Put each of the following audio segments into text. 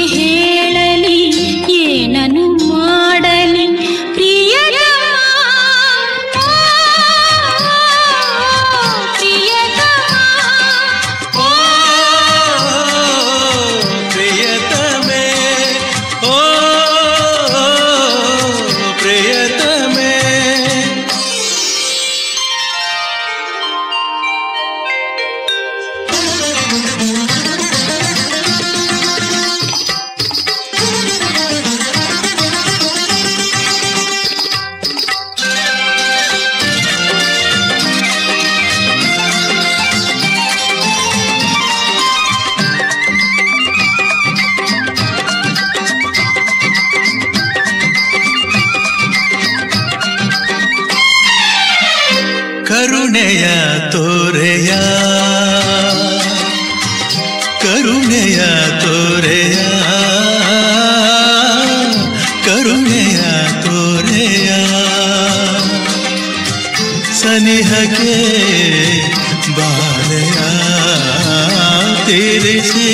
ಹೇಳಲಿ ಏನನು ಮಾಡಲಿ ಪ್ರಿಯತಮ ಪ್ರಿಯತಮ ಓ ಪ್ರಿಯತಮೆ ಓ ಪ್ರಿಯತಮೆ ಕರುಣೆಯ ತೋರೆಯ ಕರುಣೆಯ ತೋರೆಯ ಕರುಣೆಯ ತೋರೆಯ ಸನಿಹಕ್ಕೆ ಬಾಲೆಯ ತೀರಿಸಿ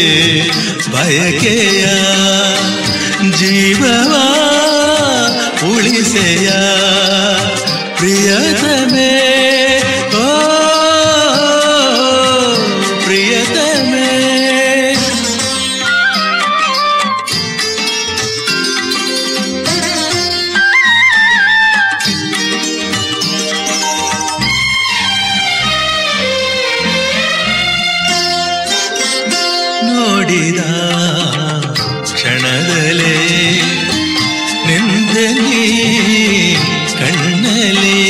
ಬಯಕೆಯ ಜೀವವ ಉಳಿಸೆಯ ಪ್ರಿಯತಮೇ ಓ ಪ್ರಿಯತಮೇ ನೋಡಿದ ಕ್ಷಣದಲೇ ನಿಂದಲಿ ಕಣ್ಣಲಿ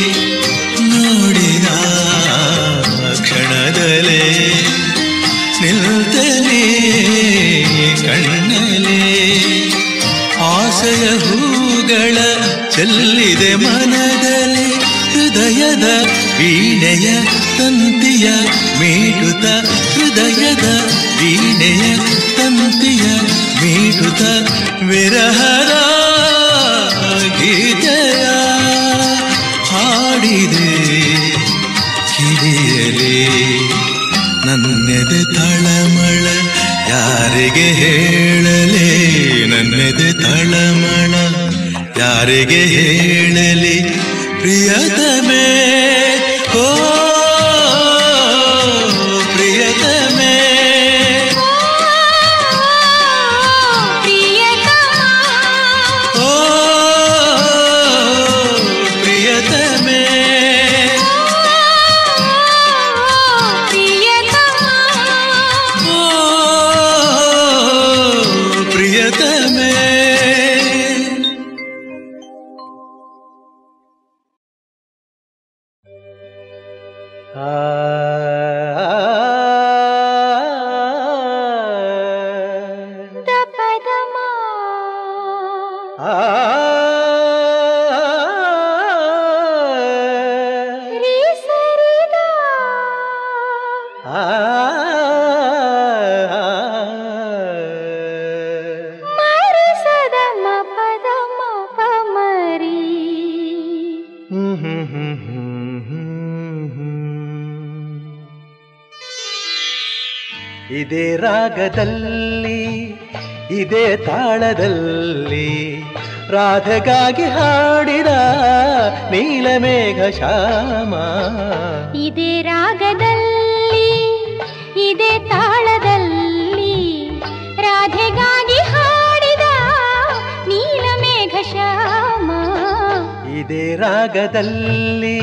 ನೋಡಿದ ಕ್ಷಣದಲೇ ನಿಲ್ತಲಿ ಕಣ್ಣಲಿ ಆಸೆಯ ಹೂಗಳ ಚೆಲ್ಲಿದೆ ಮನದಲ್ಲಿ ಹೃದಯದ ವೀಣೆಯ ತಂತಿಯ ಮೀಟುತ್ತ ಹೃದಯದ ವೀಣೆಯ ತಂತಿಯ ಮೀಟುತ್ತ ವಿರಹದ ಗೀತೆಯ ಹಾಡಿದೆ ಕಿಡಿಯಲಿ ನನ್ನೆದೆ ತಳಮಳ ಯಾರಿಗೆ ಹೇಳಲಿ ನನ್ನೆದೆ ತಳಮಳ ಯಾರಿಗೆ ಹೇಳಲಿ ಪ್ರಿಯತಮೇ ಓ ಪ್ರಿಯತಮೇ ಪ್ರಿಯತಮ ಓ ಪ್ರಿಯತಮೇ ಪ್ರಿಯತಮ ಓ ಪ್ರಿಯತಮೇ ದಪದಮ ರೀ ಸರಿದ ಮರಿ ಸದ ಮ ಪದ ಮ ಪ ಮರಿ ಇದೇ ರಾಗದಲ್ಲಿ ಇದೇ ತಾಳದಲ್ಲಿ ರಾಧೆಗಾಗಿ ಹಾಡಿದ ನೀಲಮೇಘ ಶ್ಯಾಮ ಇದೇ ರಾಗದಲ್ಲಿ ಇದೇ ತಾಳದಲ್ಲಿ ರಾಧೆಗಾಗಿ ಹಾಡಿದ ನೀಲಮೇಘ ಶ್ಯಾಮ ಇದೇ ರಾಗದಲ್ಲಿ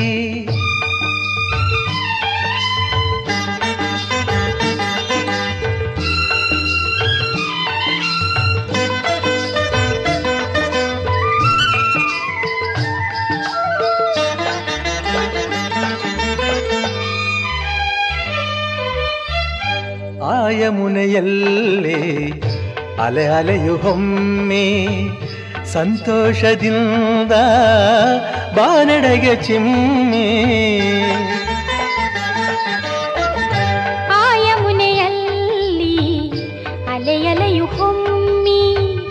ಆಯಮುನೆಯಲ್ಲೇ ಅಲೆ ಅಲೆಯು ಹೊಮ್ಮೆ ಸಂತೋಷದಿಂದ ಬಾನಡೆಗೆ ಚಿಮ್ಮೆ ಆ ಯಮುನೆಯಲ್ಲಿ ಅಲೆಯಲೆಯು ಹೊಮ್ಮಿ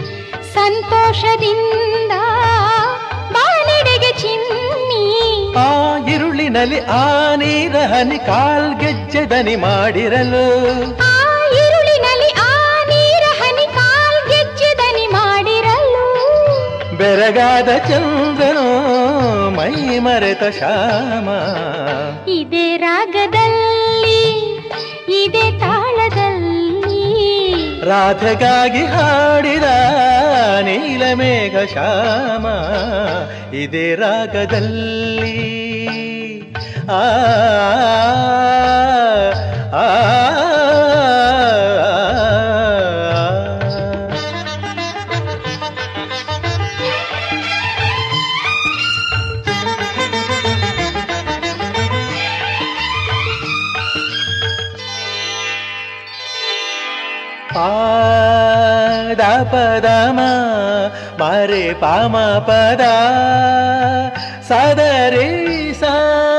ಸಂತೋಷದಿಂದ ಬಾನೆಡೆಗೆ ಚಿಮ್ಮಿ ಆ ಇರುಳಿನಲ್ಲಿ ಆ ನೀರ ಹನಿ ಕಾಲ್ಗೆಜ್ಜೆ ದನಿ ಮಾಡಿರಲು ಆ ಇರುಳಿನಲ್ಲಿ ಆ ನೀರ ಹನಿ ಬೆರಗಾದ ಚಂದ್ರನು ಮೈ ಮರೆತ ಶ್ಯಾಮ ಇದೇ ರಾಗದಲ್ಲಿ ಇದೇ ತಾಳದಲ್ಲಿ ರಾಧೆಗಾಗಿ ಹಾಡಿದ ನೀಲಮೇಘ ಶ್ಯಾಮ ಇದೇ ರಾಗದಲ್ಲಿ ಆ ಆ, ಆ ಪಾದ ಪದಮ ಮರೆ ಪಾಮ ಪದ ಸದರಿ ಸ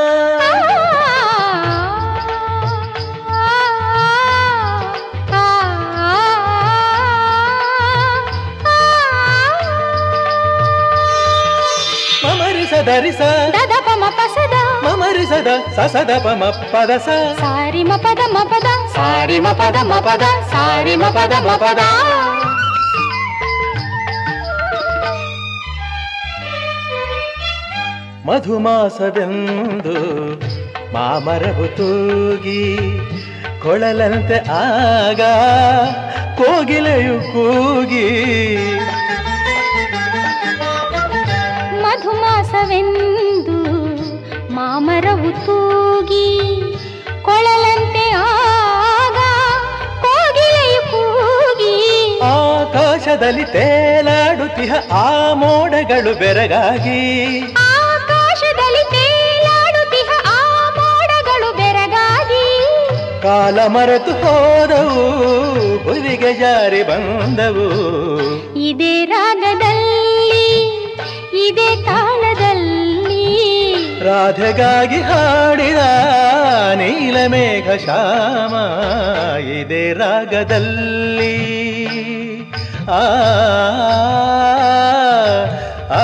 ಮಮರಿ ಸದರಿ ಸ ದದ ಪಮ ಪಸದ ಮಮರಿ ಸದ ಸಸದ ಪಮ ಪದ ಸ ಸಾರಿ ಮ ಪದ ಮ ಪದ ಸಾರಿ ಮ ಪದ ಮ ಪದ ಸಾರಿ ಮ ಪದ ಮ ಪದ ಮಧುಮಾಸವೆಂದು ಮಾಮರವು ತೂಗಿ ಕೊಳಲಂತೆ ಆಗ ಕೋಗಿಲೆಯು ಕೂಗಿ ಮಧುಮಾಸವೆಂದು ಮಾಮರವು ತೂಗಿ ಕೊಳಲಂತೆ ಆಗ ಕೋಗಿಲೆಯು ಕೂಗಿ ಆಕಾಶದಲ್ಲಿ ತೇಲಾಡುತ್ತಿಹ ಆ ಮೋಡಗಳು ಬೆರಗಾಗಿ ಆಕಾಶದಲ್ಲಿ ತೇಲಾಡುತ್ತಿಹ ಆ ಮೋಡಗಳು ಬೆರಗಾಗಿ ಕಾಲ ಮರೆತು ಹೋದವು ಹುಲಿಗೆ ಜಾರಿ ಬಂದವು ಇದೇ ರಾಗದಲ್ಲಿ ಇದೇ ತಾಳದಲ್ಲಿ ರಾಧೆಗಾಗಿ ಹಾಡಿದ ನೀಲಮೇಘ ಶ್ಯಾಮ ಇದೇ ರಾಗದಲ್ಲಿ ಆ ಆ,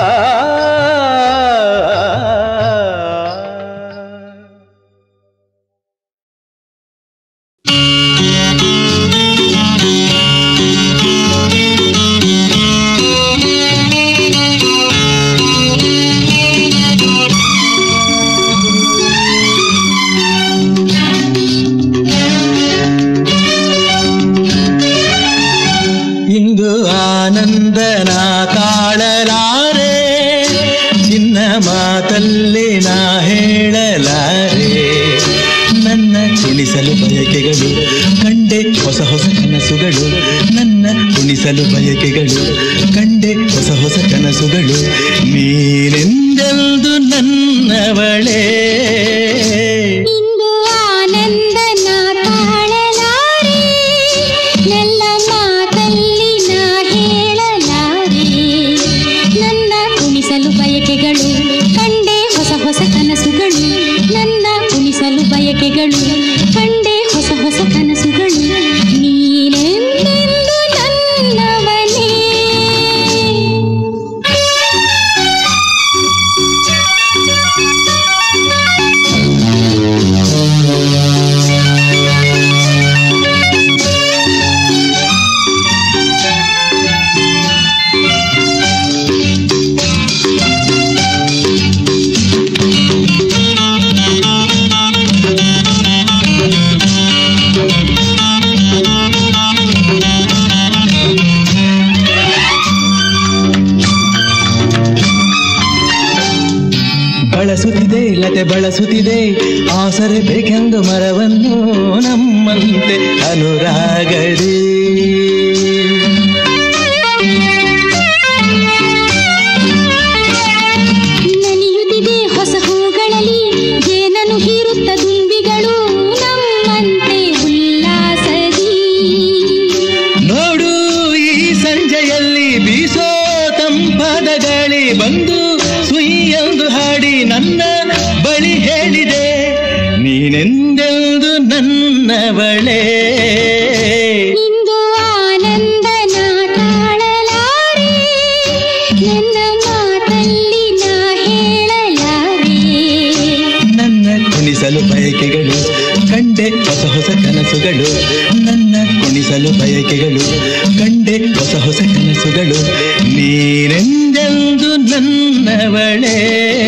ಆ ಇಂದು ಆನಂದನ ತಾಳಲಾರೆ ಚಿನ್ನ ಮಾತಲ್ಲಿ ನಾ ಹೇಳಲಾರೆ ನನ್ನ ಕುಣಿಸಲು ಬಯಕೆಗಳು ಕಂಡೆ ಹೊಸ ಹೊಸ ಕನಸುಗಳು ನನ್ನ ಕುಣಿಸಲು ಬಯಕೆಗಳು ಕಂಡೆ ಹೊಸ ಹೊಸ ಕನಸುಗಳು ನೀನೆಂದೆಂದು ನನ್ನವಳೇ ಇಂದು ಆನಂದನ ತಾಳಲಾರೆ ನನ್ನ ಮಾತಲ್ಲಿ ನಾ ಹೇಳಲಾರೆ ನನ್ನ ಕುಣಿಸಲು ಬಯಕೆಗಳು ಕಂಡೆ ಹೊಸ ಹೊಸ ಕನಸುಗಳು ನನ್ನ ಕುಣಿಸಲು ಬಯಕೆಗಳು ಕಂಡೆ ಹೊಸ ಹೊಸ ಕನಸುಗಳು ನೀನೆಂದೆಂದು ನನ್ನವನೇ ಬಳಸುತ್ತಿದೆ ಲತೆ ಬಳಸುತ್ತಿದೆ ಆಸರೆ ಬೇಕೆಂದು ಮರವನ್ನು ನಮ್ಮಂತೆ ಅನುರಾಗಡಿ ನಲಿಯುತ್ತಿದೆ ಹೊಸ ಹೂಗಳಲ್ಲಿ ಜೇನನ್ನು ಹೀರುತ್ತ ದುಂಬಿಗಳು ನಮ್ಮಂತೆ ಉಲ್ಲಾಸದಿ ನೋಡು ಈ ಸಂಜೆಯಲ್ಲಿ ಬೀಸೋ ತಂಪಾದ ಗಾಳಿ ಬಂದು ಸುಯ್ಯೊಂದು ಹಾಡಿ ನನ್ನ ಬಳಿ ಹೇಳಿದೆ ನೀನೆಂದೆಂದು ನನ್ನವಳೇ ಇಂದು ಆನಂದನ ತಾಳಲಾರೆ ನನ್ನ ಮಾತಲ್ಲಿ ನಾ ಹೇಳಲಾರೆ ನನ್ನ ಕುಣಿಸಲು ಬಯಕೆಗಳು ಕಂಡೆ ಹೊಸ ಹೊಸ ಕನಸುಗಳು ನನ್ನ ಕುಣಿಸಲು ಬಯಕೆಗಳು ಕಂಡೆ ಹೊಸ ಹೊಸ ಕನಸುಗಳು ನೀನೆಂದೆಂದು ನನ್ನವಳೇ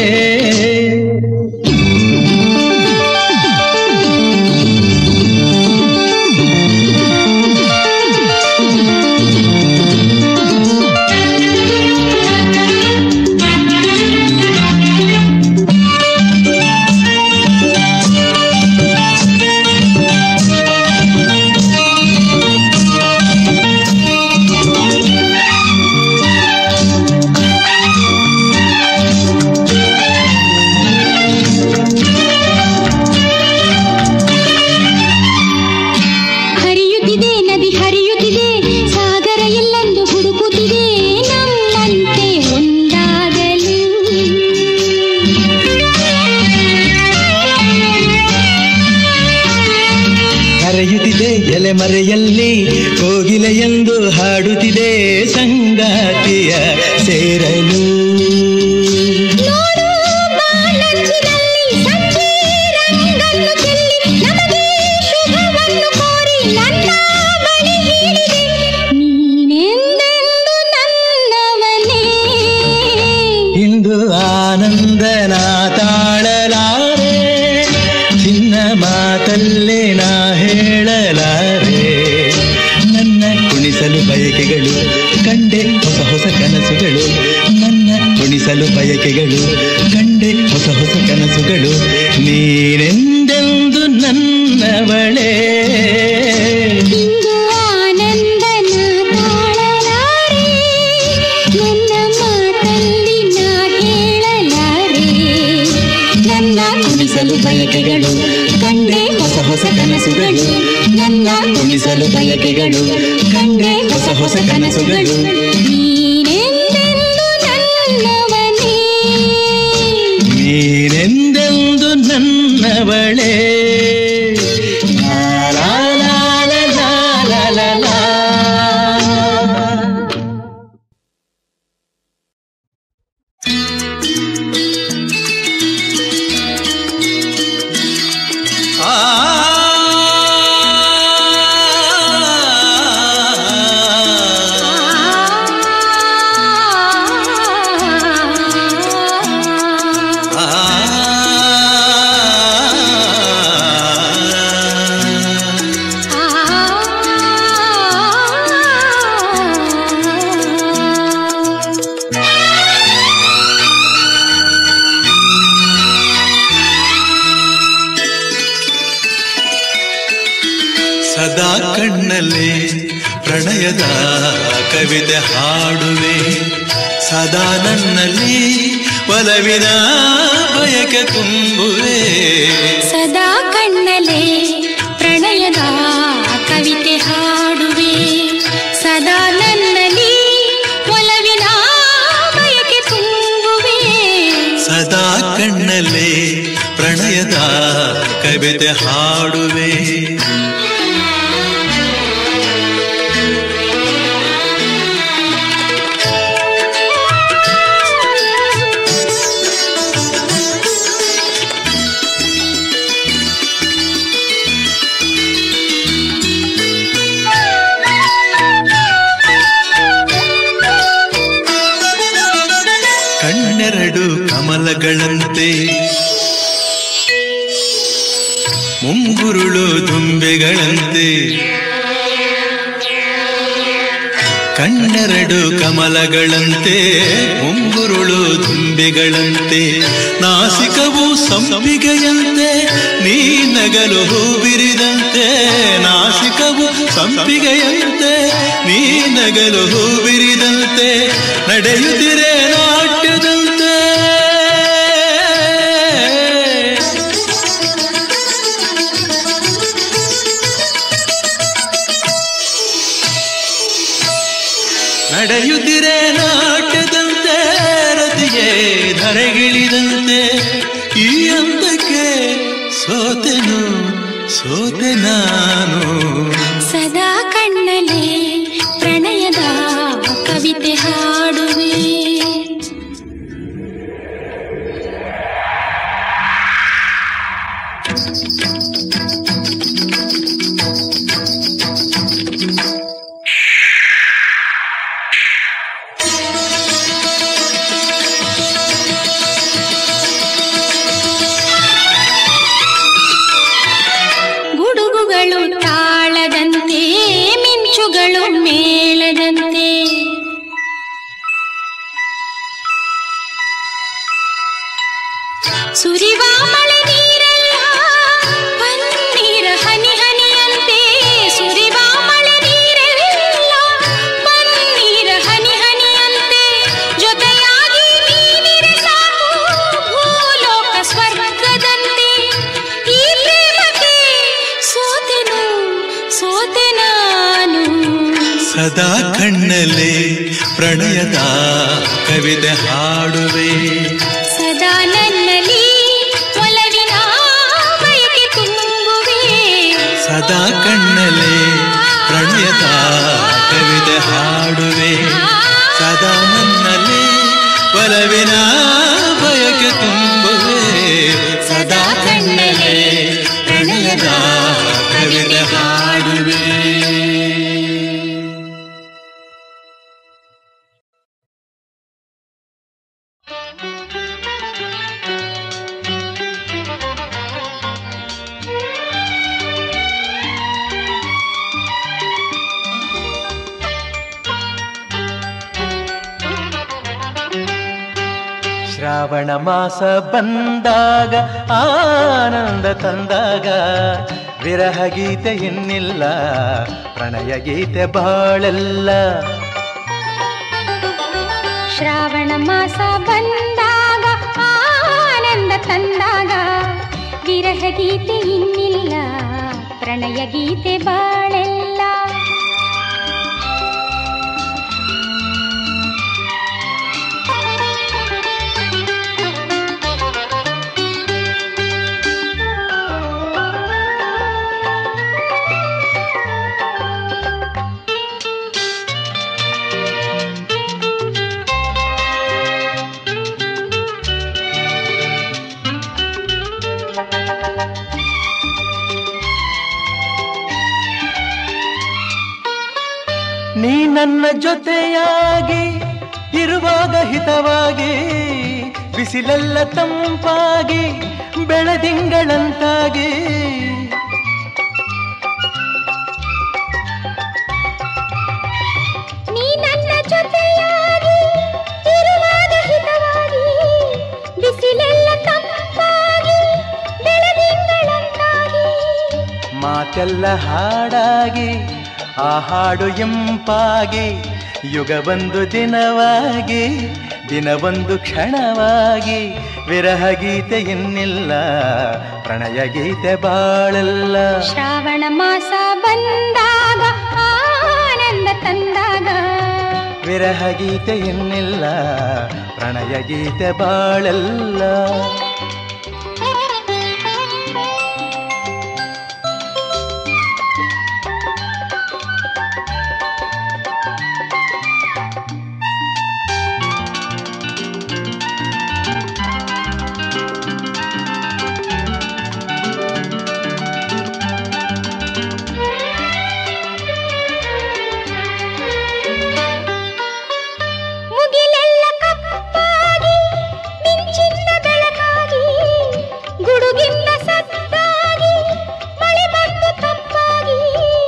ಹರಿಯುತ್ತಿದೆ ನದಿ ಹರಿಯುತ್ತಿದೆ ಸಾಗರ ಎಲ್ಲೆಂದು ಹುಡುಕುತ್ತಿದೆ ನಮ್ಮಂತೆ ಒಂದಾಗಲು ಕರೆಯುತ್ತಿದೆ ಎಲೆ ಮರೆಯಲ್ಲಿ ಕೋಗಿಲೆ ಎಂದು ಹಾಡುತ್ತಿದೆ ಸಂಗಾತಿಯ ಸೇರಲು ನೋಡು ಬಾಳಂಚಿನಲ್ಲಿ ಸಂಜೆ ರಂಗನ್ನು ಚೆಲ್ಲಿ ನಮಗೆ ಶುಭವನ್ನು ಕೋರಿ ನನ್ನ ಬಳಿ ಹೇಳಿದೆ ನೀನೆಂದೆಂದು ನನ್ನವನೇ ಇಂದು ಆನಂದನ ತಾಳಲಾರೆ ಚಿನ್ನ ಮಾತಲ್ಲೇ ನಾ ಹೇಳಲಾರೆ ನನ್ನ ಕುಣಿಸಲು ಬಯಕೆಗಳು ಕಂಡೆ ಹೊಸ ಹೊಸ ಕನಸುಗಳು ನನ್ನ ಕುಣಿಸಲು ಬಯಕೆಗಳು ಕಂಡೆ ಹೊಸ ಹೊಸ ಕನಸುಗಳು ನೀನೆಂದೆಂದು ನನ್ನವಳೇ ಇಂದು ಆನಂದನ ತಾಳಲಾರೆ ನನ್ನ ಮಾತಲ್ಲಿ ನಾ ಹೇಳಲಾರೆ ನನ್ನ ಕುಣಿಸಲು ಬಯಕೆಗಳು ಕಂಡೆ ಹೊಸ ಹೊಸ ಕನಸುಗಳು ನನ್ನ ಕುಣಿಸಲು ಬಯಕೆಗಳು ಕಂಡೆ ಹೊಸ ಹೊಸ ಕನಸುಗಳು ನೀನೆಂದೆಂದು ನನ್ನವನೇ ನೀನೆಂದೆಂದು ನನ್ನವಳೇ ಲಾ ಲಾ ಲಾ ಲಾ ಲಾ ಲಾ ಲಾ. ಆ ಸದಾ ಕಣ್ಣಲ್ಲಿ ಪ್ರಣಯದ ಕವಿತೆ ಹಾಡುವೆ ಸದಾ ನನ್ನಲ್ಲಿ ಒಲವಿನ ಬಯಕೆ ತುಂಬುವೆ ಸದಾ ಕಣ್ಣಲೆ ಪ್ರಣಯದ ಕವಿತೆ ಹಾಡುವೆ ಸದಾ ನನ್ನಲ್ಲಿ ಒಲವಿನ ಬಯಕೆ ತುಂಬುವೆ ಸದಾ ಕಣ್ಣಲ್ಲಿ ಪ್ರಣಯದ ಕವಿತೆ ಹಾಡುವೆ ಕಣ್ಣೆರಡು ಕಮಲಗಳಂತೆ ಮುಂಗುರುಳು ದುಂಬೆಗಳಂತೆ ಕಣ್ಣೆರಡು ಕಮಲಗಳಂತೆ ಮುಂಗುರುಳು ದುಂಬೆಗಳಂತೆ ನಾಸಿಕವು ಸಂಪಿಗೆಯಂತೆ ನೀ ನಗಲು ಹೂವಿರಿದಂತೆ ನಾಸಿಕವು ಸಂಪಿಗೆಯಂತೆ ನೀ ನಗಲು ಹೂವಿರಿದಂತೆ ನಡೆಯುತ್ತಿರೆ ನಾಟ್ಯದಂತೆ ನಡೆಯುತ್ತಿರೆ ನಾಟ್ಯದಂತೆ ರತಿಗೆ ಧರೆಗಿಳಿದಂತೆ ಈ ಹಂತಕ್ಕೆ ಸೋತೆನು ಸೋತೆ ನಾನು ಸದಾ ಕಣ್ಣಲೆ ಪ್ರಣಯದ ಕವಿತೆ ಹಾಡುವೆ ಮೇಳದಂತೆ ಸುರಿವ ಮಳೆ ನೀರೆಲ್ಲ ಪನ್ನೀರ ಹನಿ ಹನಿಯಂತೆ ಸುರಿವ ಮಳೆ ನೀರೆಲ್ಲ ಪನ್ನೀರ ಹನಿ ಹನಿಯಂತೆ ಜೊತೆಯಾಗಿ ನೀನಿರೆ ಸಾಕು ಭೂಲೋಕ ಸ್ವರ್ಗದಂತೆ ಈ ಪ್ರೇಮಕ್ಕೆ ಸೋತೆನು ಸೋತೆ ನಾನು ಸದಾ ಕಣ್ಣಲ್ಲಿ ಪ್ರಣಯದ ಕವಿತೆ ಹಾಡುವೆ ಸದಾ ನನ್ನಲ್ಲಿ ಒಲವಿನ ಬಯಕೆ ತುಂಬುವೆ ಸದಾ ಕಣ್ಣಲ್ಲಿ ಪ್ರಣಯದ ಕವಿತೆ ಹಾಡುವೆ ಸದಾ ನನ್ನಲ್ಲಿ ಒಲವಿನ ಬಯಕೆ ತುಂಬುವೆ ಸದಾ ಕಣ್ಣಲ್ಲಿ ಪ್ರಣಯದ ಕವಿತೆ ಹಾಡುವೆ ಶ್ರಾವಣ ಮಾಸ ಬಂದಾಗ ಆನಂದ ತಂದಾಗ ವಿರಹ ಗೀತೆ ಇನ್ನಿಲ್ಲ ಪ್ರಣಯ ಗೀತೆ ಬಾಳೆಲ್ಲ ಶ್ರಾವಣ ಮಾಸ ಬಂದಾಗ ಆನಂದ ತಂದಾಗ ವಿರಹ ಗೀತೆ ಇನ್ನಿಲ್ಲ ಪ್ರಣಯ ಗೀತೆ ಬಾಳೆಲ್ಲ ನೀ ನನ್ನ ಜೊತೆಯಾಗಿ ಇರುವಾಗ ಹಿತವಾಗಿ ಬಿಸಿಲೆಲ್ಲ ತಂಪಾಗಿ ಬೆಳದಿಂಗಳಂತಾಗಿ ನೀ ನನ್ನ ಜೊತೆಯಾಗಿ ಇರುವಾಗ ಹಿತವಾಗಿ ಬಿಸಿಲೆಲ್ಲ ತಂಪಾಗಿ ಬೆಳದಿಂಗಳಂತಾಗಿ ಮಾತೆಲ್ಲ ಹಾಡಾಗಿ ಆ ಹಾಡು ಎಂಪಾಗಿ ಯುಗವೊಂದು ದಿನವಾಗಿ ದಿನವೊಂದು ಕ್ಷಣವಾಗಿ ವಿರಹ ಗೀತೆ ಇನ್ನಿಲ್ಲ ಪ್ರಣಯ ಗೀತೆ ಬಾಳೆಲ್ಲ ಶ್ರಾವಣ ಮಾಸ ಬಂದಾಗ ಆನಂದ ತಂದಾಗ ವಿರಹ ಗೀತೆ ಇನ್ನಿಲ್ಲ ಪ್ರಣಯ ಗೀತೆ ಬಾಳೆಲ್ಲ ಮುಗಿಲೆಲ್ಲ ಕಪ್ಪಾಗಿ ಮಿಂಚಿನ ಬೆಳಕಾಗಿ ಗುಡುಗಿಂದ ಸತ್ತಾಗಿ ಮಳೆ ಬಂದು ತಂಪಾಗಿ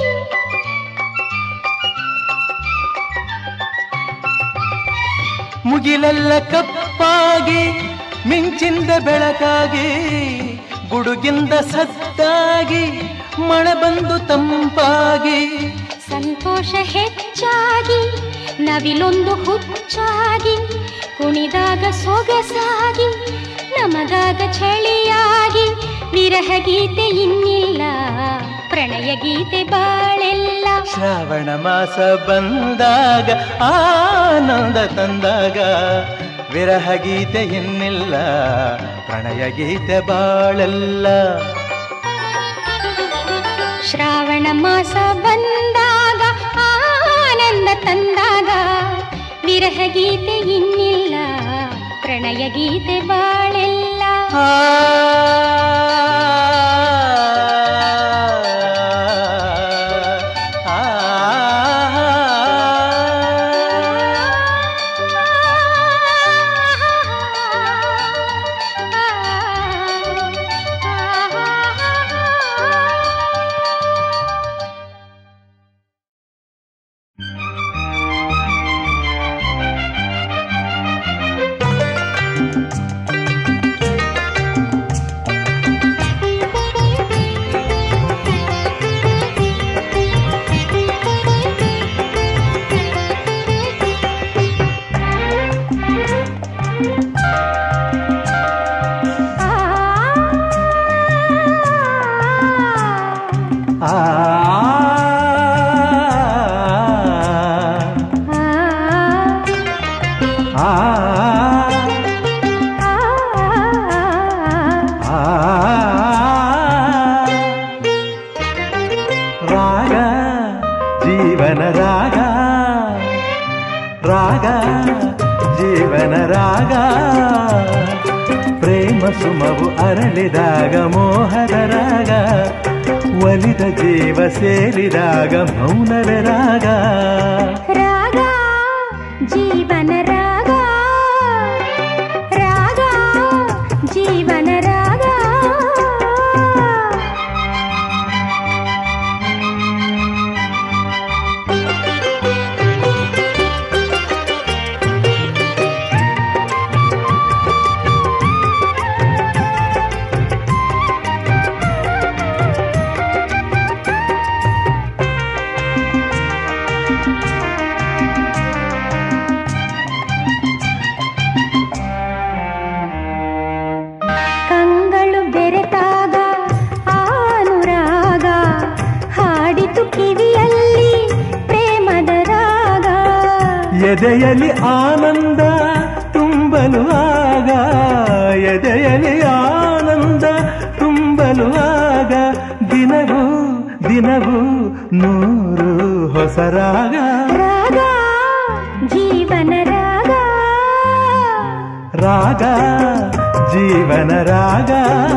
ಮುಗಿಲೆಲ್ಲ ಕಪ್ಪಾಗಿ ಮಿಂಚಿಂದ ಬೆಳಕಾಗಿ ಗುಡುಗಿಂದ ಸತ್ತಾಗಿ ಮಳೆ ಬಂದು ತಂಪಾಗಿ ಸಂತೋಷ ಹೆಚ್ಚಾಗಿ ನವಿಲೊಂದು ಹುಚ್ಚಾಗಿ ಕುಣಿದಾಗ ಸೊಗಸಾಗಿ ನಮಗಾಗ ಚಳಿಯಾಗಿ ವಿರಹ ಗೀತೆ ಇನ್ನಿಲ್ಲ ಪ್ರಣಯ ಗೀತೆ ಬಾಳೆಲ್ಲ ಶ್ರಾವಣ ಮಾಸ ಬಂದಾಗ ಆನಂದ ತಂದಾಗ ವಿರಹ ಗೀತೆ ಇನ್ನಿಲ್ಲ ಪ್ರಣಯ ಗೀತೆ ಬಾಳೆಲ್ಲ ಶ್ರಾವಣ ಮಾಸ ಬಂದಾಗ ಆನಂದ ತಂದಾಗ ವಿರಹ ಗೀತೆ ಇನ್ನಿಲ್ಲ ಪ್ರಣಯ ಗೀತೆ ಬಾಳೆಲ್ಲ ಆ ಆ ಆ ರಾಗ ಜೀವನ ರಾಗ ರಾಗ ಜೀವನ ರಾಗ ಪ್ರೇಮ ಸುಮವು ಅರಳಿದಾಗ ಮೋಹದ ರಾಗ ಒಲಿದ ಜೀವ ಸೇರಿದಾಗ ಮೌನವೇ ರಾಗ ರಾಗ ಜೀವನ ರಾಗ ರಾಗ ಜೀವನ ರಾಗ ಕಂಗಳು ಬೆರೆತಾಗ ಆನುರಾಗ ಹಾಡಿತು ಕಿವಿಯಲ್ಲಿ ಪ್ರೇಮದ ರಾಗ ಎದೆಯಲಿ ಆನಂದ ತುಂಬಲು ಆಗ ಎದೆಯಲಿ ಆನಂದ ತುಂಬಲು ಆಗ ದಿನವೂ ದಿನವೂ ನೂರು ಹೊಸ ರಾಗ ರಾಗ ಜೀವನ ರಾಗ ರಾಗ ಜೀವನ ರಾಗ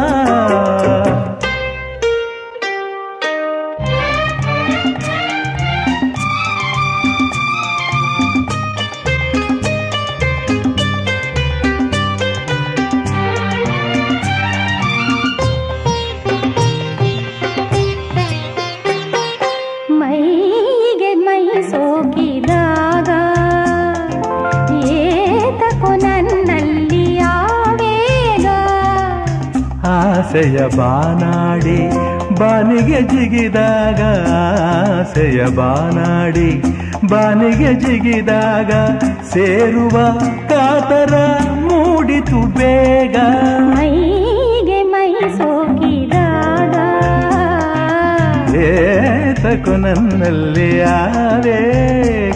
ಮೈಗೆ ಮೈ ಸೋಕಿದಾಗ ಏತಕೋ ನನ್ನಲ್ಲಿ ಆವೇಗ ಆಸೆಯ ಬಾನಾಡಿ ಬಾನಿಗೆ ಜಿಗಿದಾಗ ಆಸೆಯ ಬಾನಾಡಿ ಬಾನಿಗೆ ಜಿಗಿದಾಗ ಸೇರುವ ಕಾತರ ಮೂಡಿತು ಬೇಗ ಮೈಗೆ ಮೈ ಸೋಕಿದಾಗ ಏತಕು ನನ್ನಲ್ಲಿ ಆವೇಗ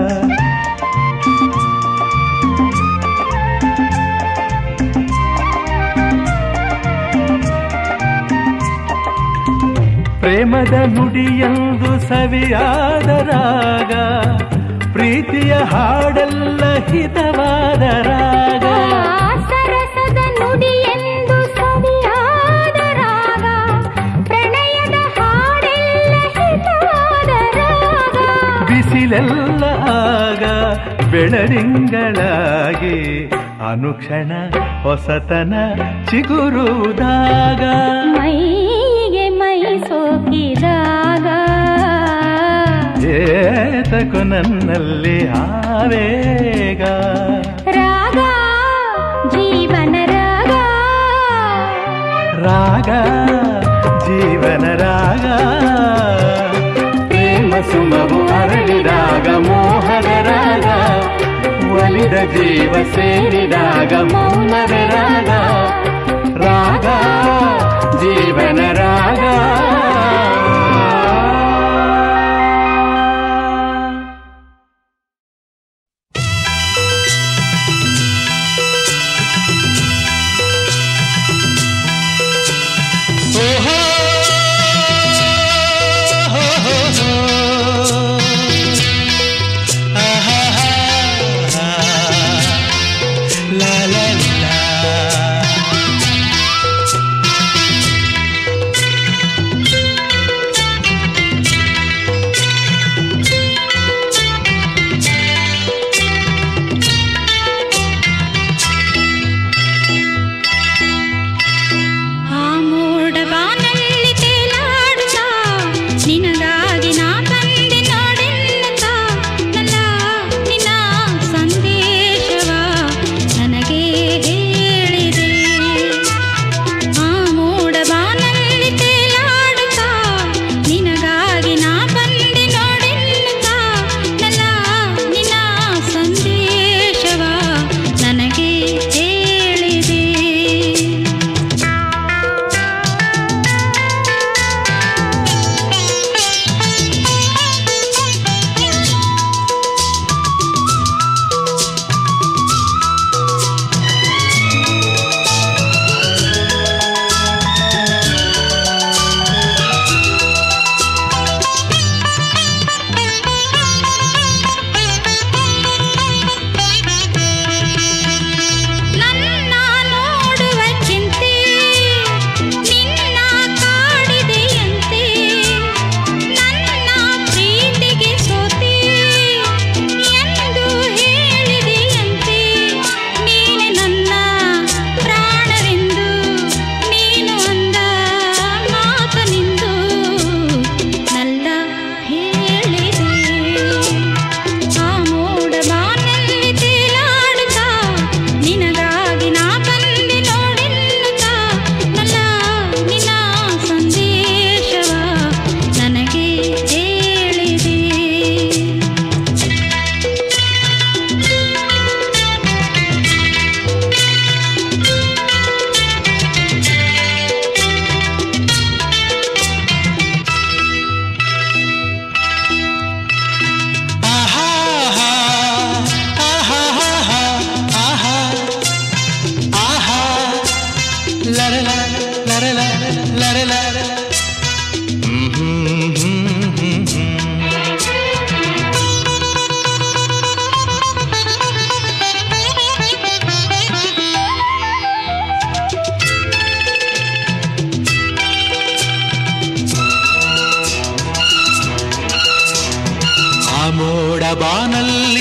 ಪ್ರೇಮದ ನುಡಿಯಂದು ಸವಿಯಾದ ರಾಗ ಪ್ರೀತಿಯ ಹಾಡೆಲ್ಲ ಹಿತವಾದ ರಾಗ ಸರಸದ ನುಡಿ ಎಂದು ಸವಿಯಾದ ರಾಗ ಪ್ರಣಯದ ಹಾಡೆಲ್ಲ ಹಿತವಾದ ರಾಗ ಬಿಸಿಲೆಲ್ಲ ಆಗ ಬೆಳರಿಂಗಳಾಗಿ ಅನುಕ್ಷಣ ಹೊಸತನ ಚಿಗುರುವುದಾಗ ಮೈಗೆ ಮೈ ಸೋಕಿದಾಗ ಏತಕು ನನ್ನಲ್ಲಿ ಆವೇಗ ರಾಗ ಜೀವನ ರಾಗ ರಾಗ ಜೀವನ ರಾಗ ಪ್ರೇಮ ಸುಮವು ಅರಳಿದಾಗ ಮೋಹದ ರಾಗ ಒಲಿದ ಜೀವ ಸೇರಿದಾಗ ಮೌನದ ರಾಗ ರಾಗ ಜೀವನ ರಾಗ ಓಹೋ ಹೋ ಹೋ ಹೋ ಆಹಾ ಲಾ ಲಾ ಲಾ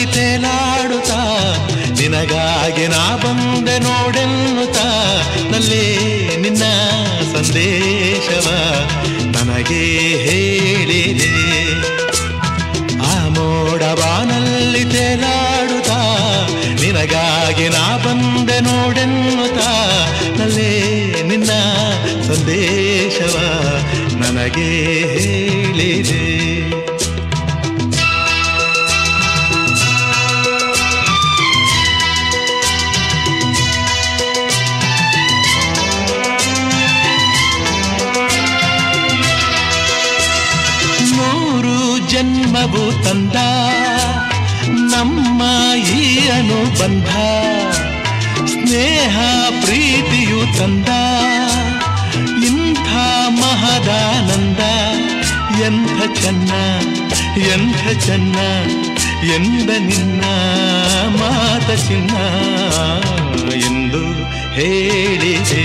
ಬಾನಲ್ಲಿ ತೇಲಾಡುತ್ತಾ ನಿನಗಾಗಿ ನಾ ಬಂದೆ ನೋಡೆನ್ನುತ್ತಾ ನಲ್ಲೇ ನಿನ್ನ ಸಂದೇಶವ ನನಗೆ ಹೇಳಿದೆ ಆ ಮೋಡ ಬಾನಲ್ಲಿ ತೇಲಾಡುತ್ತಾ ನಿನಗಾಗಿ ನಾ ಬಂದೆ ನೋಡೆನ್ನುತ್ತಾ ನಲ್ಲೇ ನಿನ್ನ ಸಂದೇಶವ ನನಗೆ ಹೇಳಿದೆ ನೂರು ಜನ್ಮವು ತಂದ ನಮ್ಮ ಈ ಅನುಬಂಧ ಸ್ನೇಹ ಪ್ರೀತಿಯು ತಂದ ಇಂಥ ಮಹದಾನಂದ ಎಂಥ ಚೆನ್ನ ಎಂಥ ಚೆನ್ನ ಎಂದ ನಿನ್ನ ಮಾತ ಚಿನ್ನ ಎಂದು ಹೇಳಿದೆ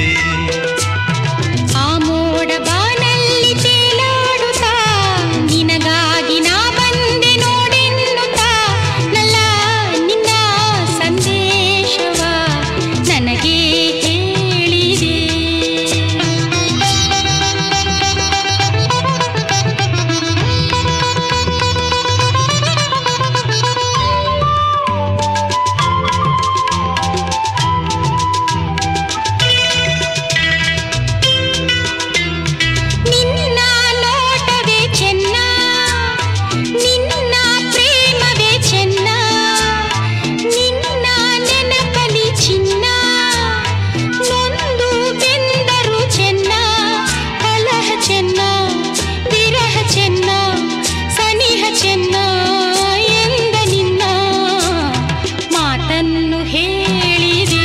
ಆ ಮೋಡ ಬಾನಲ್ಲಿ ತೇಲಾಡುತ್ತಾ ನಿನಗಾಗಿ ನಾ ಬಂದೆ ನೋಡೆನ್ನುತ್ತಾ ನಲ್ಲ ನಿನ್ನ ಸಂದೇಶವ ನನಗೆ ಹೇಳಿದೆ ನಿನ್ನ ನೋಟವೇ ಚೆನ್ನ ನಿನ್ನ ಪ್ರೇಮವೇ ಚೆನ್ನ ನಿನ್ನ ನೆನಪಲಿ ಚಿನ್ನ ನೊಂದು ಬೆಂದರು ಚೆನ್ನ ಕಲಹ ಚೆನ್ನ ವಿರಹ ಚೆನ್ನ ಸನಿಹ ಚೆನ್ನ ಎಂದ ನಿನ್ನ ಮಾತನ್ನು ಹೇಳಿದೆ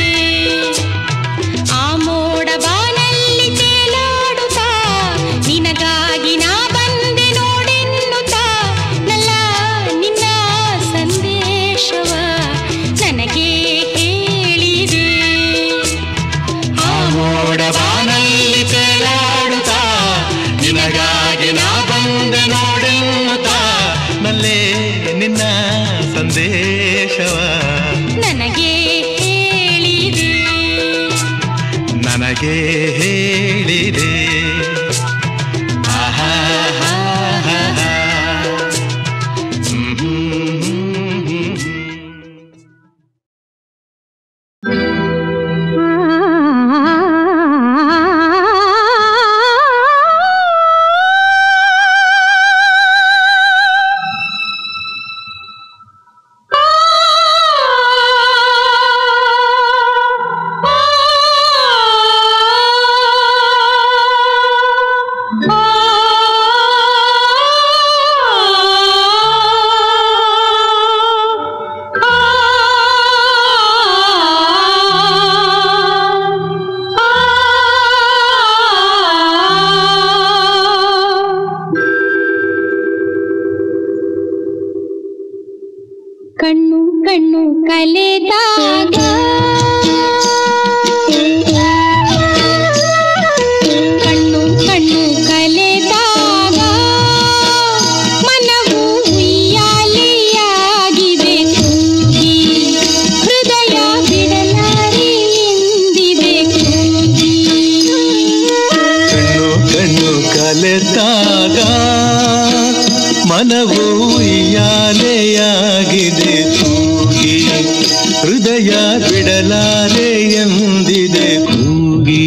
ಆ ಮೋಡ ಬಾನಲ್ಲಿ ತೇಲಾಡುತ್ತಾ ನಿನಗಾಗಿ ನಾ ಬಂದೆ ನೋಡೆನ್ನುತ್ತಾ ನಲ್ಲ ನಿನ್ನ ಸಂದೇಶವ ನನಗೆ ಹೇಳಿದೆ ಆ ಮೋಡ ಬಾನಲ್ಲಿ ತೇಲಾಡುತ್ತಾ ನಿನಗಾಗಿ ನಾ ಬಂದೆ ನೋಡೆನ್ನುತ್ತಾ ನಲ್ಲೇ ನಿನ್ನ ಸಂದೇಶವ ನನಗೆ ಹೇಳಿದೆ ನನಗೆ ಹೇಳಿದೆ ಆಹಾ ಹಾ ಹಾ ಹಾ. ಹ್ಮ್ ಹ್ಮ್ ಹ್ಮ್ ಹ್ಮ್ ಹ್ಮ್. ಕಣ್ಣು ಕಣ್ಣು ಕಲೆದಾಗ ಕಣ್ಣು ಕಣ್ಣು ಕಲೆದಾಗ ಮನವು ಉಯ್ಯಾಲೆಯಾಗಿದೆ ಕೂಗಿ ಹೃದಯ ಬಿಡಲಾರಿ ಎಂದಿದೆ ಕೂಗಿ ಕಣ್ಣು ಕಣ್ಣು ಕಲೆತಾಗ ಮನವು ಯಾಲೆಯಾಗಿದೆ ತೂಗಿ ಹೃದಯ ಬಿಡಲಾರೆ ಎಂದಿದೆ ಕೂಗಿ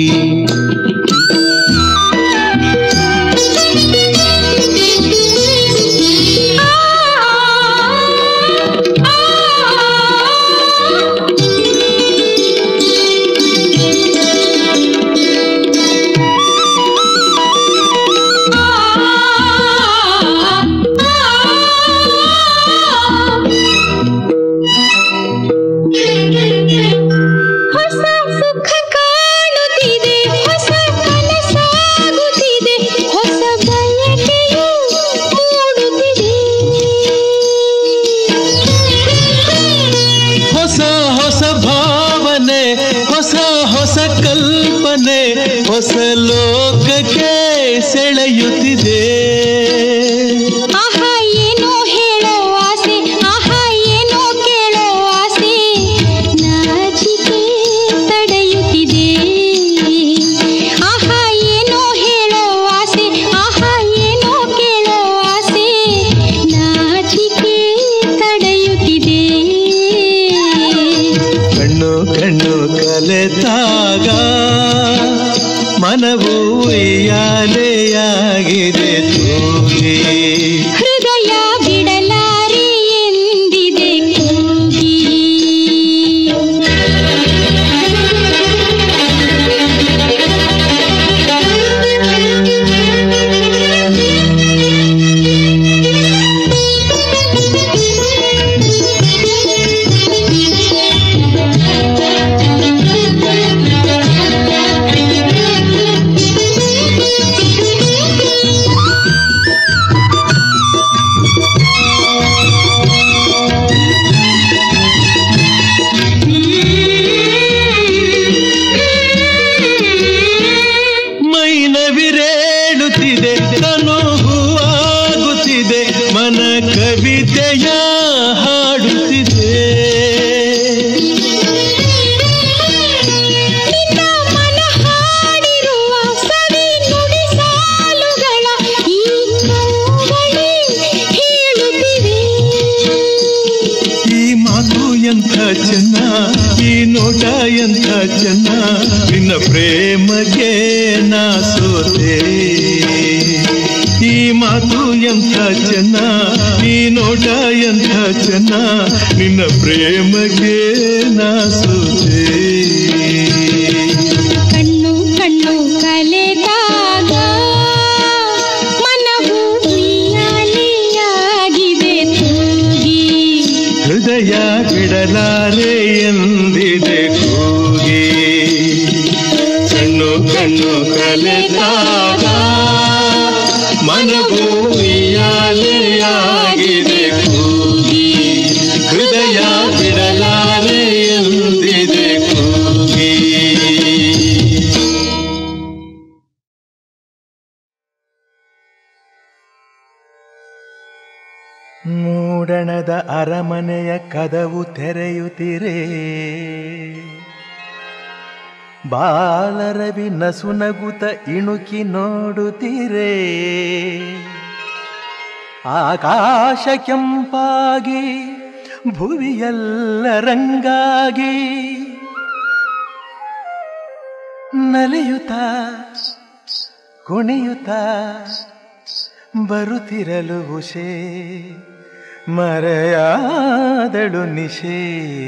ಹೊಸ ಸುಖ ಕಾಣುತ್ತಿದೆ ಹೊಸ ಕನಸಾಗುತ್ತಿದೆ ಹೊಸ ಬಯಕೆಯು ಮೂಡುತ್ತಿದೆ ಹೊಸ ಹೊಸ ಭಾವನೆ ಹೊಸ ಹೊಸ ಕಲ್ಪನೆ ಹೊಸ ಲೋಕಕ್ಕೆ ಸೆಳೆಯುತ್ತಿದೆ ಆಹಾ ಏನೋ ಹೇಳೋ ಆಸೆ ಆಹಾ ಏನೋ ಬೆರೆತಾಗ ಮನವು ಉಯ್ಯಾಲೆಯಾಗಿದೆ ತೂಗಿ ಹೃದಯ ಬಿಡಲಾರೆ ಎಂದಿದೆ ಕೂಗಿ ಮೈನವಿರೇಳುತ್ತಿದೆ ತನು ಹೂವಾಗುತ್ತಿದೆ ಮನ ಕವಿತೆಯ ಹಾಡುತ್ತಿದೆ ನಿನ್ನ ಮನ ಹಾಡಿರುವ ಸವಿ ನುಡಿ ಸಾಲುಗಳ ಈ ಕಂಗಳೇ ಹೇಳುತ್ತಿವೆ ಈ ಮಾತು ಎಂಥ ಚೆನ್ನ ಈ ನೋಟ ಎಂಥ ಚೆನ್ನ ನಿನ್ನ ಪ್ರೇಮಗೆ ನಾ ಸೋತೆ ಈ ಮಾತು ಎಂಥ ಚೆನ್ನ ಈ ನೋಟ ಎಂಥ ಚೆನ್ನ ನಿನ್ನ ಪ್ರೇಮಗೆ ನಾ ಸೋತೆ ಕಣ್ಣು ಕಣ್ಣು ಕಲೆದಾಗ ಮನವು ಉಯ್ಯಾಲೆಯಾಗಿದೆ ತೂಗಿ ಹೃದಯ ಬಿಡಲಾರೆ ಎಂದಿದೆ ಕೂಗಿ ಕಣ್ಣು ಕಣ್ಣು ಕಲೆತಾಗ ಮನವು ಉಯ್ಯಾಲೆಯಾಗಿದೆ ಕೂಗಿ ಹೃದಯ ಬಿಡಲಾರೆ ಎಂದಿದೆ ಕೂಗಿ ಮೂಡಣದ ಅರಮನೆಯ ಕದವು ತೆರೆಯುತ್ತಿರೆ ಬಾಲರವಿ ನಸುನಗುತ ಇಣುಕಿ ನೋಡುತ್ತಿರೆ ಆಕಾಶ ಕೆಂಪಾಗಿ ಭುವಿಯೆಲ್ಲ ರಂಗಾಗಿ ನಲಿಯುತ್ತ ಕುಣಿಯುತ್ತ ಬರುತ್ತಿರಲು ಉಷೆ ಮರೆಯಾದಳು ನಿಶೆ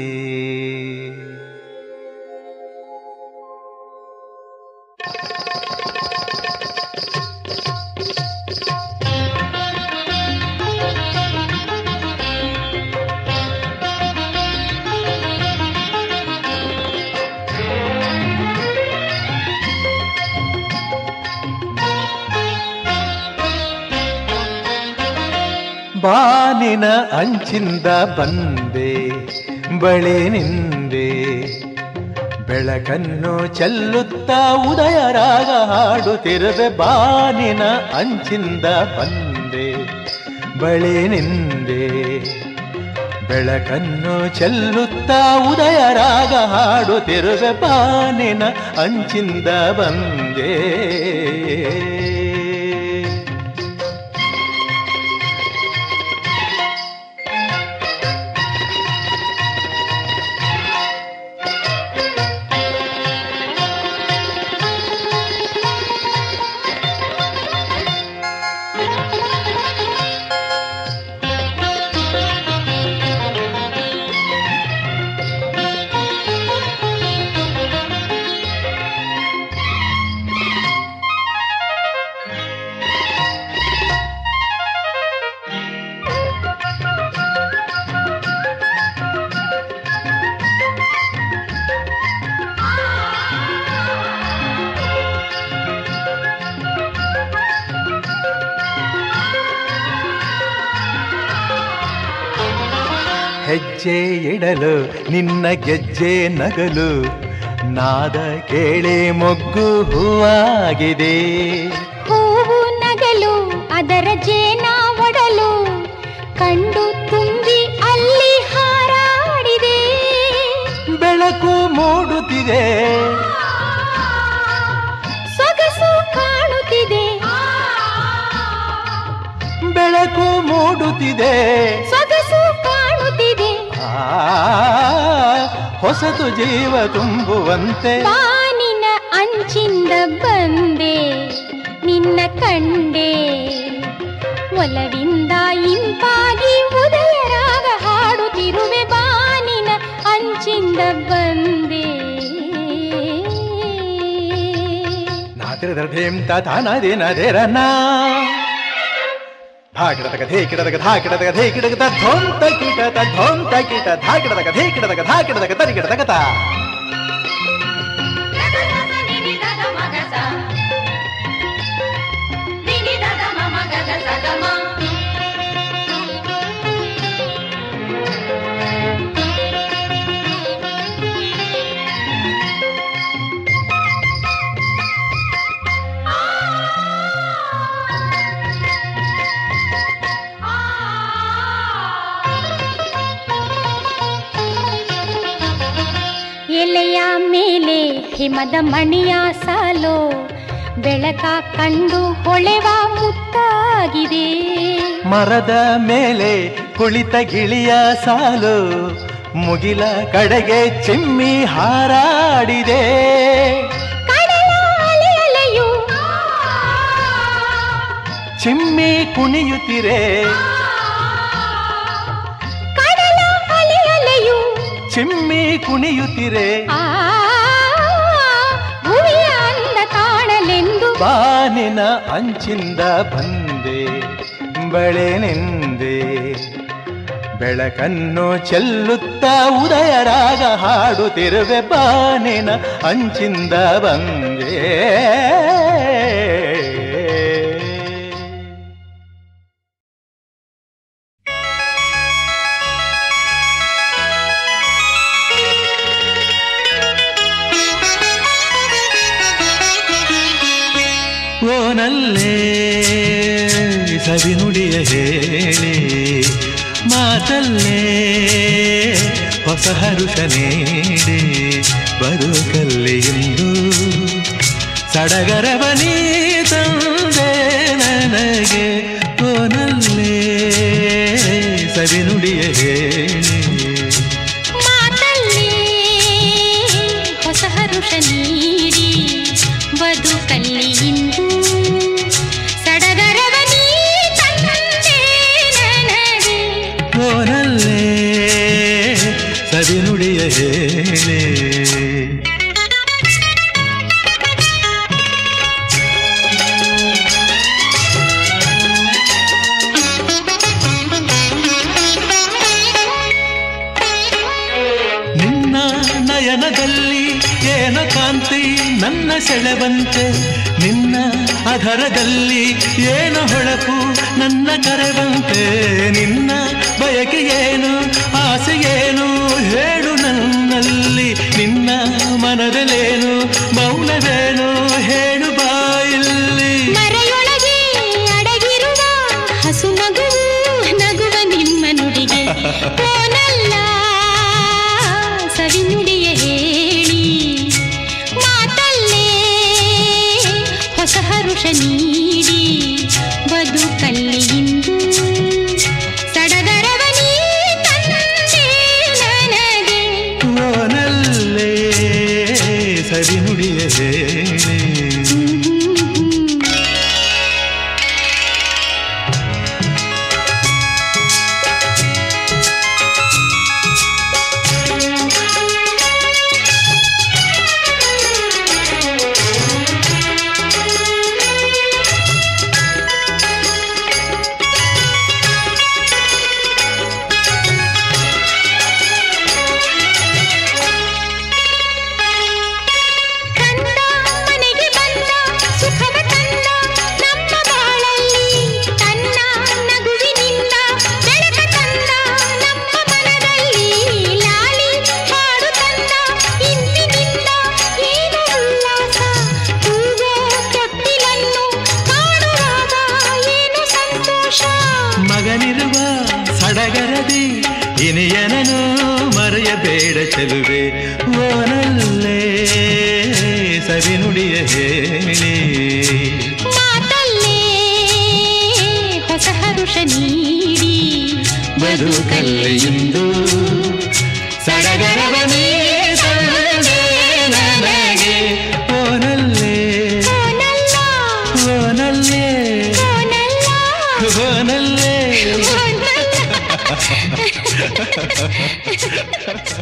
ಬಾನಿನ ಅಂಚಿಂದ ಬಂದೆ ಬಳಿ ನಿಂದೆ ಬೆಳಕನ್ನು ಚೆಲ್ಲುತ್ತಾ ಉದಯ ರಾಗ ಹಾಡುತ್ತಿರುವೆ ಬಾನಿನ ಅಂಚಿಂದ ಬಂದೆ ಬಳಿ ನಿಂದೆ ಬೆಳಕನ್ನು ಚೆಲ್ಲುತ್ತಾ ಉದಯ ರಾಗ ಹಾಡುತ್ತಿರುವೆ ಬಾನಿನ ಅಂಚಿಂದ ಬಂದೆ ಹೆಜ್ಜೆ ಇಡಲು ನಿನ್ನ ಗೆಜ್ಜೆ ನಗಲು ನಾದ ಕೇಳಿ ಮೊಗ್ಗು ಹೂವಾಗಿದೆ ಹೂವು ನಗಲು ಅದರ ಜೇನ ಒಡಲು ಕಂಡು ತುಂಬಿ ಅಲ್ಲಿ ಹಾರಾಡಿದೆ ಬೆಳಕು ಮೂಡುತ್ತಿದೆ ಸೊಗಸು ಕಾಣುತ್ತಿದೆ ಬೆಳಕು ಮೂಡುತ್ತಿದೆ ಸೊಗಸು ಕಾಣುತ್ತಿದೆ ಆ ಹೊಸತು ಜೀವ ತುಂಬುವಂತೆ ಬಾನಿನ ಅಂಚಿಂದ ಬಂದೆ ನಿನ್ನ ಕಂಡೆ ಒಲವಿಂದ ಇಂಪಾಗಿ ಉದಯ ರಾಗ ಹಾಡುತ್ತಿರುವೆ ಬಾನಿನ ಅಂಚಿಂದ ಬಂದೆ ನಾತಿರದ ಧೇಮ್ ತಾನಾದೇ ನದೇರನ ಧಾ ಕಿಡದಗ ಧೇ ಕಿಡದಗ ಧಾ ಕಿಡದಗ ಧೇ ಕಿಡದಗ ಧೋಂತ ಕೀಟ ಧೋಂತ ಕೀಟ ಧಾ ಕಿಡದಗ ಧೇ ಕಿಡದಗ ಧಾ ಕಿಡದಗ ತರಿ ಕಿಡದಗ ತಾ ಎಲೆಯ ಮೇಲೆ ಹಿಮದ ಮಣಿಯ ಸಾಲೋ ಬೆಳಕ ಕಂಡು ಹೊಳೆವ ಮುತ್ತಾಗಿದೆ ಮರದ ಮೇಲೆ ಕುಳಿತ ಗಿಳಿಯ ಸಾಲು ಮುಗಿಲ ಕಡೆಗೆ ಚಿಮ್ಮಿ ಹಾರಾಡಿದೆ ಕಡಲ ಅಲೆ ಅಲೆಯು ಚಿಮ್ಮಿ ಕುಣಿಯುತ್ತಿರೆ ಕಡಲ ಅಲೆ ಅಲೆಯು ಚಿಮ್ಮಿ ಕುಣಿಯುತ್ತಿರೆ ಆ ಭುವಿಯ ಅಂದ ಕಾಣಲೆಂದು ಬಾನಿನ ಅಂಚಿಂದ ಬಂದೆ ಬಳೆ ನಿಂದೆ ಬೆಳಕನ್ನು ಚೆಲ್ಲುತ್ತಾ ಉದಯ ರಾಗ ಹಾಡುತ್ತಿರುವೆ ಬಾನಿನ ಅಂಚಿಂದ ಬಂದೆ ಓನಲ್ಲೇ ಸವಿನುಡಿಯ ಹೇಳಿ ಮಾತಲ್ಲೇ ಹೊಸ ಹರುಷ ನೀಡಿ ಬದುಕಲ್ಲಿ ಇಂದು ಸಡಗರವ ನೀ ತಂದೆ ನನಗೆ ಓನಲ್ಲೇ ಸವಿನುಡಿಯ ಹೇಳಿ ಮಾತಲ್ಲಿ ಹೊಸ ಹರುಷ ನೀಡಿ ಬದುಕಲ್ಲಿ ಇಂದು ಸಡಗರವ ನೀ ತಂದೆ ನನಗೆ ಓನಲ್ಲೇ ಸವಿನುಡಿಯ ಹೇಳಿ ನಿನ್ನ ನಯನದಲ್ಲಿ ಏನ ಕಾಂತಿ ನನ್ನ ಸೆಳೆವಂತೆ ನಿನ್ನ ಅಧರದಲ್ಲಿ ಏನ ಹೊಳಪು ನನ್ನ ಕರೆವಂತೆ ನಿನ್ನ ಬಯಕೆ ಏನು ಆಸೆ ಏನು ಹೇಳು ನನ್ನಲ್ಲಿ ನಿನ್ನ ಮನದಲ್ಲೇನು ಮೌನವೇನು ಹೇಳು ಬಾಯಲ್ಲಿ ಮರೆಯೊಳಗೆ ಅಡಗಿರುವ ಹಸು ನಗುವು ನಗುವ ನಿಮ್ಮ ನುಡಿಗೆ ಕೋನಲ್ಲ ಸವಿನುಡಿಯ ಹೇಳಿ ಮಾತಲ್ಲೇ ಹೊಸ ಹರುಷ ನೀಡಿ ಬದುಕಲ್ಲಿ ಇಂದು ಸಡಗರವ ನೀ ತಂದೆ ನನಗೆ ಓನಲ್ಲೇ ಸವಿನುಡಿಯ ಹೇಳಿ ಕಂದ ಮನೆಗೆ ಬಂದ ಸುಖವ ತಂದ ನಮ್ಮ ಬಾಳಲ್ಲಿ ತನ್ನ ನಗುವಿನಿಂದ ಬೆಳಕ ತಂದ ನಮ್ಮ ಮನದಲ್ಲಿ ಲಾಲಿ ಹಾಡು ತಂದ ಇಂದಿನಿಂದ ಏನು ಉಲ್ಲಾಸ ಹೂವೋ ತೊಟ್ಟಿಲನ್ನು ಕಾಣುವಾಗ ಏನು ಸಂತೋಷ ಮಗನಿರುವ ಸಡಗರದಿ ಇನಿಯನನು ಮರೆಯಬೇಡ ಚೆಲುವೆ ಓನಲ್ಲೇ ಸವಿನುಡಿಯ ಹೇಳಿ ಮಾತಲ್ಲೇ ಹೊಸ ಹರುಷ ನೀಡಿ ಬದುಕಲ್ಲಿ ಇಂದು ಸಡಗರವ ನೀ ಮ